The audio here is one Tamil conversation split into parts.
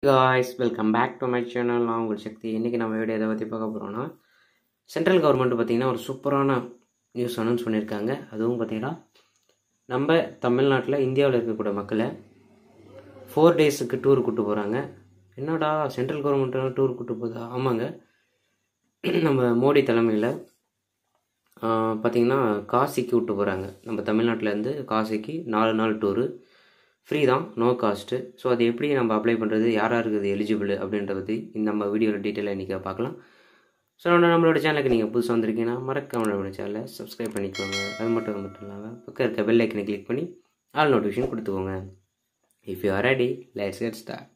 guys welcome back to my channel நான் உங்கள் சக்தி இன்றைக்கி நம்ம வீடியோ எதை பற்றி பார்க்க போகிறோன்னா சென்ட்ரல் கவர்மெண்ட் பார்த்திங்கன்னா ஒரு சூப்பரான நியூஸ் அனௌன்ஸ் பண்ணியிருக்காங்க அதுவும் பார்த்திங்கன்னா நம்ம தமிழ்நாட்டில் இந்தியாவில் இருக்கக்கூடிய மக்களை ஃபோர் டேஸுக்கு டூர் கூட்டு போகிறாங்க என்னடா சென்ட்ரல் கவர்மெண்ட்டெல்லாம் டூர் கூட்டு போகுதா ஆமாங்க நம்ம மோடி தலைமையில் பார்த்திங்கன்னா காசிக்கு விட்டு போகிறாங்க நம்ம தமிழ்நாட்டிலேருந்து காசிக்கு நாலு நாள் டூரு ஃப்ரீ தான் நோ காஸ்ட்டு ஸோ அது எப்படி நம்ம அப்ளை பண்ணுறது யார் யாருக்கு இது எலிஜிபிள் அப்படின்றத பற்றி இந்த நம்ம வீடியோவில் டீட்டெயிலாக இன்றைக்கி பார்க்கலாம் ஸோ நம்மளோட சேனலுக்கு நீங்கள் புதுசாக வந்திருக்கீங்கன்னா மறக்காம நம்மளோட சேனலை சப்ஸ்கிரைப் பண்ணிக்கோங்க அது மட்டும் மட்டும் இல்லாமல் பக்கம் இருக்க பெல் ஐக்கனை கிளிக் பண்ணி ஆல் நோட்டிஃபிகேஷன் கொடுத்துக்கோங்க if you are ready let's get start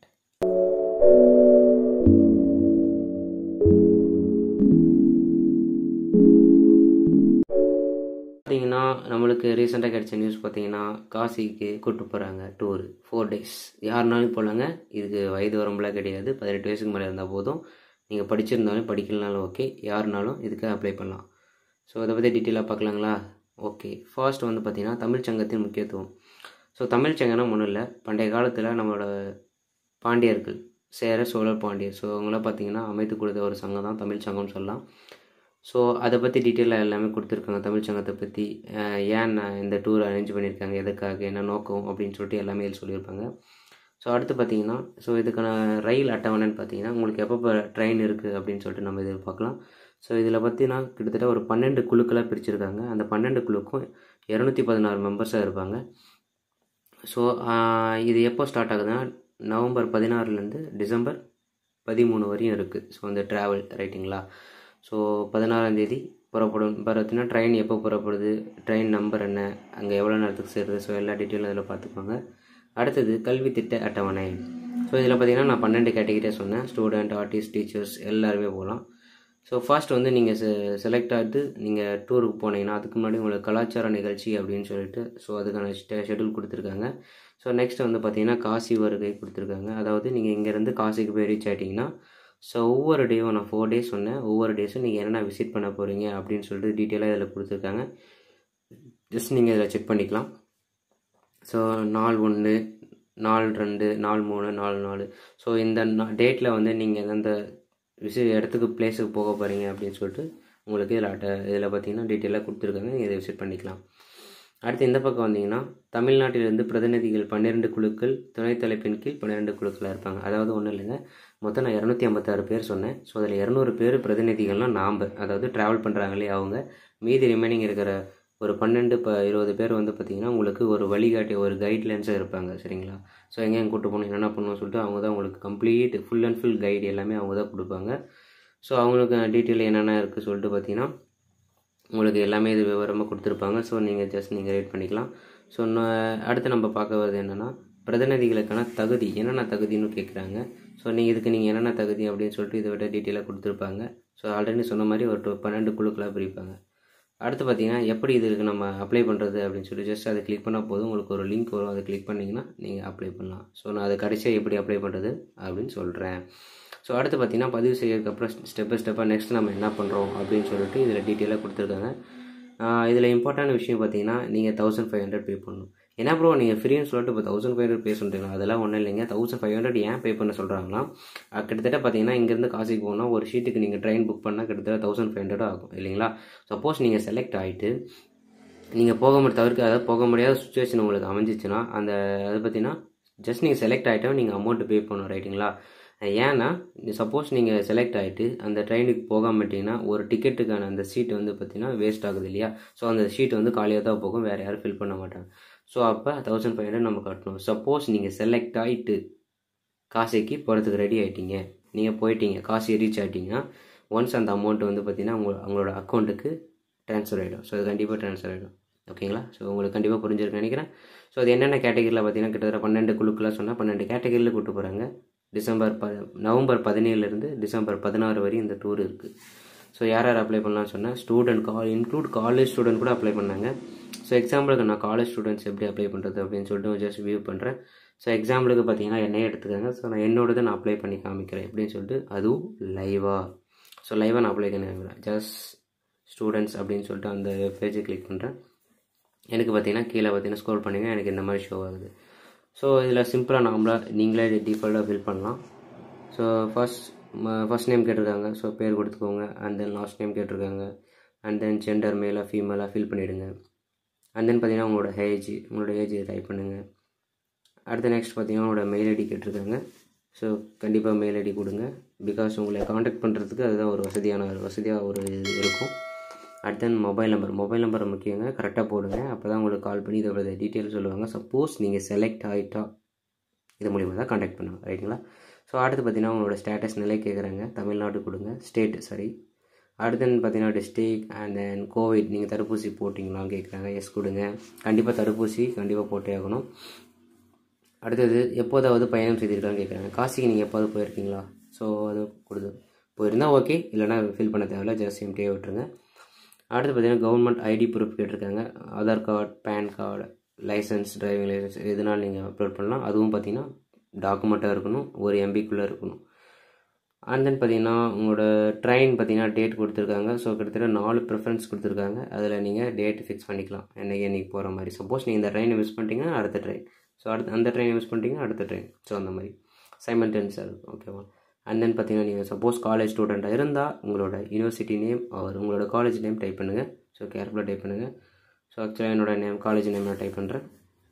பார்த்தீங்கன்னா நம்மளுக்கு ரீசெண்டாக கிடைச்ச நியூஸ் பார்த்தீங்கன்னா காசிக்கு கூட்டு போகிறாங்க டூர் ஃபோர் டேஸ் யாருனாலும் போகலாங்க இதுக்கு வயது வரம்பெல்லாம் கிடையாது பதினெட்டு வயசுக்கு மேலே இருந்தால் போதும் நீங்கள் படிச்சிருந்தாலும் படிக்கலனாலும் ஓகே யாருனாலும் இதுக்கு அப்ளை பண்ணலாம் ஸோ அதை பற்றி டீட்டெயிலாக பார்க்கலாங்களா ஓகே ஃபர்ஸ்ட் வந்து பார்த்திங்கன்னா தமிழ் சங்கத்தின் முக்கியத்துவம் ஸோ தமிழ் சங்கம்னா ஒன்றும் இல்லை பண்டைய காலத்தில் நம்மளோட பாண்டியர்கள் சேர சோழர் பாண்டியர் ஸோ அவங்களாம் பார்த்திங்கன்னா அமைத்து கொடுத்த ஒரு சங்கம் தான் தமிழ் சங்கம்னு சொல்லலாம் ஸோ அதை பற்றி டீட்டெயிலாக எல்லாமே கொடுத்துருக்காங்க தமிழ் சங்கத்தை பற்றி ஏன் நான் இந்த டூர் அரேஞ்ச் பண்ணியிருக்காங்க எதுக்காக என்ன நோக்கம் அப்படின்னு சொல்லிட்டு எல்லாமே இதில் சொல்லியிருப்பாங்க ஸோ அடுத்து பார்த்தீங்கன்னா ஸோ இதுக்கான ரயில் அட்டவணைன்னு பார்த்தீங்கன்னா உங்களுக்கு எப்போ ட்ரெயின் இருக்குது அப்படின்னு சொல்லிட்டு நம்ம இதில் பார்க்கலாம் ஸோ இதில் பார்த்தீங்கன்னா கிட்டத்தட்ட ஒரு பன்னெண்டு குழுக்களாக பிரிச்சிருக்காங்க அந்த பன்னெண்டு குழுக்கும் இரநூத்தி பதினாறு மெம்பர்ஸாக இருப்பாங்க ஸோ இது எப்போ ஸ்டார்ட் ஆகுதுன்னா நவம்பர் பதினாறுலேருந்து டிசம்பர் பதிமூணு வரையும் இருக்குது ஸோ அந்த ட்ராவல் ரைட்டிங்களா ஸோ பதினாறாந்தேதி புறப்படும் பார்த்தீங்கன்னா ட்ரெயின் எப்போ புறப்படுது ட்ரெயின் நம்பர் என்ன அங்கே எவ்வளோ நேரத்துக்கு சேருது ஸோ எல்லா டீட்டெயிலும் அதில் பார்த்துக்கோங்க அடுத்தது கல்வி திட்ட அட்டவணை ஸோ இதில் பார்த்தீங்கன்னா நான் பன்னெண்டு கேட்டகிரியாக சொன்னேன் ஸ்டூடெண்ட் ஆர்டிஸ்ட் டீச்சர்ஸ் எல்லாருமே போகலாம் ஸோ ஃபர்ஸ்ட் வந்து நீங்கள் செ செலக்ட் ஆகிட்டு நீங்கள் டூருக்கு போனீங்கன்னா அதுக்கு முன்னாடி உங்களுக்கு கலாச்சார நிகழ்ச்சி அப்படின்னு சொல்லிட்டு ஸோ அதுக்கான ஷெடியூல் கொடுத்துருக்காங்க ஸோ நெக்ஸ்ட் வந்து பார்த்தீங்கன்னா காசி வருகை கொடுத்துருக்காங்க அதாவது நீங்கள் இங்கேருந்து காசிக்கு போய் ரீச் ஆகிட்டிங்கன்னா ஸோ ஒவ்வொரு டேவும் நான் ஃபோர் டேஸ் சொன்னேன் ஒவ்வொரு டேஸும் நீங்கள் என்னென்ன விசிட் பண்ண போகிறீங்க அப்படின்னு சொல்லிட்டு டீட்டெயிலாக இதில் கொடுத்துருக்காங்க ஜஸ்ட் நீங்கள் இதில் செக் பண்ணிக்கலாம் ஸோ நாள் ஒன்று நாள் ரெண்டு நாள் மூணு நாலு நாலு ஸோ இந்த டேட்டில் வந்து நீங்கள் எந்தெந்த விசி இடத்துக்கு பிளேஸுக்கு போக போகிறீங்க அப்படின்னு சொல்லிட்டு உங்களுக்கு இதில் அட்ட இதில் பார்த்தீங்கன்னா டீட்டெயிலாக கொடுத்துருக்காங்க நீங்கள் இதை விசிட் பண்ணிக்கலாம் அடுத்து இந்த பக்கம் வந்தீங்கன்னா தமிழ்நாட்டிலிருந்து பிரதிநிதிகள் பன்னிரெண்டு குழுக்கள் துணைத் தலைப்பின் கீழ் பன்னிரெண்டு குழுக்களாக இருப்பாங்க அதாவது ஒன்றும் இல்லைங்க மொத்தம் நான் இரநூத்தி ஐம்பத்தாறு பேர் சொன்னேன் ஸோ அதில் இரநூறு பேர் பிரதிநிதிகள்னால் நாம் அதாவது ட்ராவல் பண்ணுறாங்களே அவங்க மீதி ரிமைனிங் இருக்கிற ஒரு பன்னெண்டு இப்போ இருபது பேர் வந்து பார்த்திங்கன்னா உங்களுக்கு ஒரு வழிகாட்டி ஒரு கைட்லைன்ஸாக இருப்பாங்க சரிங்களா ஸோ எங்கே எங்கே கூட்டு போகணும் என்னென்ன பண்ணணும்னு சொல்லிட்டு அவங்க தான் உங்களுக்கு complete full and full guide எல்லாமே அவங்க தான் கொடுப்பாங்க ஸோ அவங்களுக்கு டீட்டெயில் என்னென்ன இருக்குது சொல்லிட்டு பார்த்தீங்கன்னா உங்களுக்கு எல்லாமே இது விவரமாக கொடுத்துருப்பாங்க ஸோ நீங்கள் ஜஸ்ட் நீங்கள் ரேட் பண்ணிக்கலாம் ஸோ அடுத்து நம்ம பார்க்க வரது என்னென்னா பிரதிநிதிகளுக்கான தகுதி என்னென்ன தகுதின்னு கேட்குறாங்க ஸோ நீங்கள் இதுக்கு நீங்கள் என்னென்ன தகுதி அப்படின்னு சொல்லிட்டு இதை விட டீட்டெயிலாக கொடுத்துருப்பாங்க ஸோ ஆல்ரெடி சொன்ன மாதிரி ஒரு பன்னெண்டு குழுக்களாக பிரிப்பாங்க அடுத்து பார்த்தீங்கன்னா எப்படி இதுக்கு நம்ம அப்ளை பண்ணுறது அப்படின்னு சொல்லி ஜஸ்ட் அதை கிளிக் பண்ணால் போதும் உங்களுக்கு ஒரு லிங்க் வரும் அதை கிளிக் பண்ணிங்கன்னா நீங்கள் அப்ளை பண்ணலாம் ஸோ நான் அதை கடைசியாக எப்படி அப்ளை பண்ணுறது அப்படின்னு சொல்கிறேன் ஸோ அடுத்து பார்த்தீங்கன்னா பதிவு செய்யறதுக்கப்புறம் ஸ்டெப் பை ஸ்டெப்பாக நெக்ஸ்ட் நம்ம என்ன பண்ணுறோம் அப்படின்னு சொல்லிட்டு இதில் டீட்டெயிலாக கொடுத்துருக்காங்க இதில் இம்பார்ட்டான விஷயம் பார்த்தீங்கன்னா நீங்கள் தௌசண்ட் ஃபைவ் ஹண்ட்ரட் பே பண்ணணும் என்ன ப்ரோ நீங்கள் ஃப்ரீன்னு சொல்லிட்டு இப்போ தௌசண்ட் ஃபைவ் ஹண்ட்ரட் பே சொல்கிறீங்களா அதெல்லாம் ஒன்றும் இல்லைங்க தௌசண்ட் ஃபைவ் ஹண்ட்ரட் ஏன் பே பண்ண சொல்கிறாங்களா கிட்டத்தட்ட பார்த்தீங்கன்னா இங்கேருந்து காசிக்கு போனால் ஒரு ஷீட்டுக்கு நீங்கள் ட்ரெயின் புக் பண்ணால் கிட்டத்தட்ட தௌசண்ட் ஃபைவ் ஹண்ட்ரட் ஆகும் இல்லைங்களா சப்போஸ் நீங்கள் செலக்ட் ஆகிட்டு நீங்கள் போக முடிய தவிர்க்க அதாவது போக முடியாத சுச்சுவேஷன் உங்களுக்கு அமைஞ்சிச்சுன்னா அந்த அது பார்த்தீங்கன்னா ஜஸ்ட் நீங்கள் செலக்ட் ஆகிட்டோம் நீங்கள் அமௌண்ட் பே பண்ணணும் ரைட்டுங்களா ஏன்னா சப்போஸ் நீங்கள் செலக்ட் ஆகிட்டு அந்த ட்ரெயினுக்கு போகாம மாட்டிங்கன்னா ஒரு டிக்கெட்டுக்கான அந்த சீட் வந்து பார்த்தீங்கன்னா வேஸ்ட் ஆகுது இல்லையா ஸோ அந்த சீட் வந்து காலியாக தான் போகும் வேறு யாரும் ஃபில் பண்ண மாட்டாங்க ஸோ அப்போ தௌசண்ட் ஃபைவ் ஹண்ட்ரட் நம்ம கட்டணும் சப்போஸ் நீங்கள் செலக்ட் ஆகிட்டு காசிக்கு போகிறதுக்கு ரெடி ஆகிட்டீங்க நீங்கள் போயிட்டீங்க காசி ரீச் ஆகிட்டீங்கன்னா ஒன்ஸ் அந்த அமௌண்ட் வந்து பார்த்தீங்கன்னா உங்கள் அவங்களோட அக்கௌண்ட்டுக்கு ட்ரான்ஸ்ஃபர் ஆகிடும் ஸோ அது கண்டிப்பாக ட்ரான்ஸ்ஃபர் ஆகிடும் ஓகேங்களா ஸோ உங்களுக்கு கண்டிப்பாக புரிஞ்சிருக்குன்னு நினைக்கிறேன் ஸோ அது என்னென்ன கேட்டகரியில் பார்த்தீங்கன்னா கிட்டத்தட்ட பன்னெண்டு குழுக்கெலாம் சொன்னால் பன்னெண்டு கேட்டகரியில் கூட்டு போகிறாங்க டிசம்பர் ப நவம்பர் பதினேழுலேருந்து டிசம்பர் பதினாறு வரையும் இந்த டூர் இருக்குது ஸோ யார் யார் அப்ளை பண்ணலாம்னு சொன்னால் ஸ்டூடெண்ட் கால் இன்க்ளூட் காலேஜ் ஸ்டூடெண்ட் கூட அப்ளை பண்ணாங்க ஸோ எக்ஸாம்பிளுக்கு நான் காலேஜ் ஸ்டூடெண்ட்ஸ் எப்படி அப்ளை பண்ணுறது அப்படின்னு சொல்லிட்டு ஜஸ்ட் வியூ பண்ணுறேன் ஸோ எக்ஸாம்பிளுக்கு பார்த்தீங்கன்னா என்னையே எடுத்துக்காங்க ஸோ நான் என்னோடதை நான் அப்ளை பண்ணி காமிக்கிறேன் எப்படின்னு சொல்லிட்டு அதுவும் லைவாக ஸோ லைவாக நான் அப்ளை பண்ணி காமிக்கிறேன் ஜஸ்ட் ஸ்டூடெண்ட்ஸ் அப்படின்னு சொல்லிட்டு அந்த பேஜை கிளிக் பண்ணுறேன் எனக்கு பார்த்தீங்கன்னா கீழே பார்த்தீங்கன்னா ஸ்க்ரோல் பண்ணிங்கன்னா எனக்கு இந்த மாதிரி ஷோ ஆகுது ஸோ இதில் சிம்பிளாக நார்மலாக நீங்களே டிஃபால்ட்டாக ஃபில் பண்ணலாம் ஸோ ஃபர்ஸ்ட் ஃபர்ஸ்ட் நேம் கேட்டிருக்காங்க ஸோ பேர் கொடுத்துக்கோங்க அண்ட் தென் லாஸ்ட் நேம் கேட்டிருக்காங்க அண்ட் தென் ஜெண்டர் மேலாக ஃபீமேலாக ஃபில் பண்ணிவிடுங்க அண்ட் தென் பார்த்தீங்கன்னா உங்களோட ஏஜ் உங்களோட ஏஜ் டைப் பண்ணுங்கள் அடுத்து நெக்ஸ்ட் பார்த்தீங்கன்னா உங்களோட மெயில் ஐடி கேட்டிருக்காங்க ஸோ கண்டிப்பாக மெயில் ஐடி கொடுங்க பிகாஸ் உங்களை காண்டாக்ட் பண்ணுறதுக்கு அதுதான் ஒரு வசதியான ஒரு வசதியாக ஒரு இது இருக்கும் அடுத்து மொபைல் நம்பர் மொபைல் நம்பர் முக்கியங்க கரெக்டாக போடுங்க அப்போ தான் உங்களுக்கு கால் பண்ணி இதோட டீட்டெயில் சொல்லுவாங்க சப்போஸ் நீங்கள் செலக்ட் ஆகிட்டா இது மூலிமா தான் காண்டாக்ட் பண்ணுவாங்க ரைட்டுங்களா ஸோ அடுத்து பார்த்தீங்கன்னா உங்களோட ஸ்டேட்டஸ் நிலை கேட்குறாங்க தமிழ்நாடு கொடுங்க ஸ்டேட் சாரி அடுத்து பார்த்தீங்கன்னா டிஸ்ட்ரிக் அண்ட் தென் கோவிட் நீங்கள் தடுப்பூசி போட்டிங்களான்னு கேட்குறாங்க எஸ் கொடுங்க கண்டிப்பாக தடுப்பூசி கண்டிப்பாக போட்டே ஆகணும் அடுத்தது எப்போதாவது பயணம் செய்திருக்கான்னு கேட்குறாங்க காசிக்கு நீங்கள் எப்போது போயிருக்கீங்களா ஸோ அது கொடுத்து போயிருந்தால் ஓகே இல்லைனா ஃபில் பண்ண தேவையில்ல ஜஸ்ட் எம்டியே விட்டுருங்க அடுத்து பார்த்தீங்கன்னா கவர்மெண்ட் ஐடி ப்ரூஃப் கேட்டிருக்காங்க Aadhaar card pan card license driving license எதுனாலும் நீங்கள் அப்லோட் பண்ணலாம் அதுவும் பார்த்தீங்கன்னா டாக்குமெண்ட்டாக இருக்கணும் ஒரு எம்பிக்குள்ளே இருக்கணும் அண்ட் தென் பார்த்தீங்கன்னா உங்களோட ட்ரெயின் பார்த்தீங்கன்னா டேட் கொடுத்துருக்காங்க ஸோ கிட்டத்தட்ட நாலு ப்ரிஃபரன்ஸ் கொடுத்துருக்காங்க அதில் நீங்கள் டேட் ஃபிக்ஸ் பண்ணிக்கலாம் என்னைக்கு என்னைக்கு போகிற மாதிரி சப்போஸ் நீங்கள் இந்த ட்ரெயினை மிஸ் பண்ணிட்டீங்கன்னா அடுத்த ட்ரெயின் ஸோ அடுத்த அந்த ட்ரெயினை யூஸ் பண்ணிட்டீங்கன்னா அடுத்த ட்ரெயின் ஸோ அந்த மாதிரி சைமல்டேனியஸாக இருக்கும் ஓகேவா அண்ட் தென் பார்த்தீங்கன்னா நீங்கள் சப்போஸ் காலேஜ் ஸ்டூடெண்ட்டாக இருந்தால் உங்களோட யூனிவர்சிட்டி நேம் அவர் உங்களோட காலேஜ் நேம் டைப் பண்ணுங்கள் ஸோ கேர்ஃபுல்லாக டைப் பண்ணுங்கள் ஸோ ஆக்சுவலாக என்னோட நேம் காலேஜ் நேம் நான் டைப் பண்ணுறேன்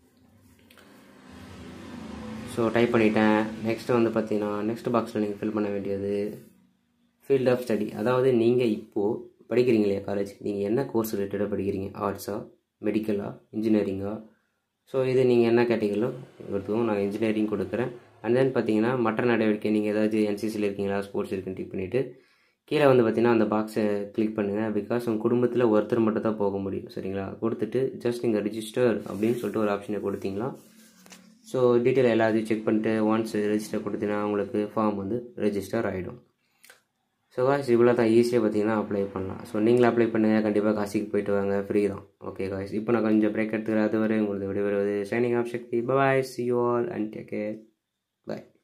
ஸோ டைப் பண்ணிட்டேன் நெக்ஸ்ட் வந்து பார்த்தீங்கன்னா நெக்ஸ்ட் பாக்ஸில் நீங்கள் ஃபில் பண்ண வேண்டியது ஃபீல்ட் ஆஃப் ஸ்டடி அதாவது நீங்கள் இப்போது படிக்கிறீங்க இல்லையா காலேஜ் நீங்கள் என்ன கோர்ஸ் ரிலேட்டடாக படிக்கிறீங்க ஆர்ட்ஸா மெடிக்கலா இன்ஜினியரிங்கா ஸோ இது நீங்கள் என்ன கேட்டீங்களோ கொடுத்துக்கோங்க நான் இன்ஜினியரிங் கொடுக்குறேன் அண்ட் தென் பார்த்தீங்கன்னா மற்ற நடவடிக்கை நீங்கள் ஏதாவது என்சிசியில் இருக்கீங்களா ஸ்போர்ட்ஸ் இருக்குன்னு டிக் பண்ணிவிட்டு கீழே வந்து பார்த்தீங்கன்னா அந்த பாக்ஸை கிளிக் பண்ணுங்கள் பிகாஸ் உங்கள் குடும்பத்தில் ஒருத்தர் மட்டும் தான் போக முடியும் சரிங்களா கொடுத்துட்டு ஜஸ்ட் நீங்கள் ரிஜிஸ்டர் அப்படின்னு சொல்லிட்டு ஒரு ஆப்ஷனை கொடுத்தீங்களா ஸோ டீட்டெயில் எல்லாத்தையும் செக் பண்ணிட்டு ஒன்ஸ் ரெஜிஸ்டர் கொடுத்தீங்கன்னா உங்களுக்கு ஃபார்ம் வந்து ரெஜிஸ்டர் ஆகிடும் ஸோ காய்ஸ் இவ்வளோ தான் ஈஸியாக பார்த்தீங்கன்னா அப்ளை பண்ணலாம் ஸோ நீங்களும் அப்ளை பண்ணுங்கள் கண்டிப்பாக காசிக்கு போயிட்டு வாங்க ஃப்ரீ தான் ஓகே காய்ஸ் இப்போ நான் கொஞ்சம் பிரேக் எடுத்துக்கிறேன் அது வரை உங்களுக்கு விடைபெறுவது shining of Sakthi bye see you all and take care bye